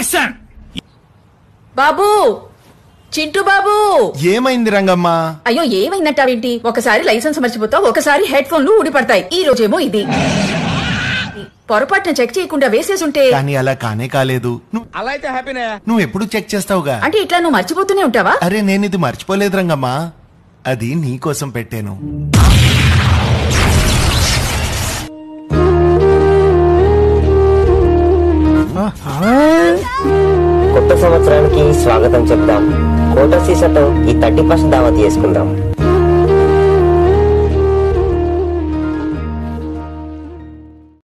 action బాబు చింటూ బాబు ఏమైంది రంగమ్మ అయ్యో ఏమైందంటావేంటి ఒకసారి లైసెన్స్ మర్చిపోతావు ఒకసారి హెడ్ ఫోన్లు ఊడిపడతాయి ఈ రోజేమో ఇది పొరపాటున చెక్ చేయకుండా వేసేసుంటే కానీ అలా కానే కాలేదు ను- అలా అయితే హ్యాపీనే నువ్వు ఎప్పుడు చెక్ చేస్తావుగా అంటే ఇట్లా నువ్వు మర్చిపోతూనే ఉంటావా అరే నేను ఇది మర్చిపోలేదు రంగమ్మ అది నీ కోసం పెట్టాను కొత్త సంవత్సరానికి స్వాగతం చెప్దాం కోట సీసాతో ఈ థర్టీ ఫస్ట్ దావత్ చేసుకుందాం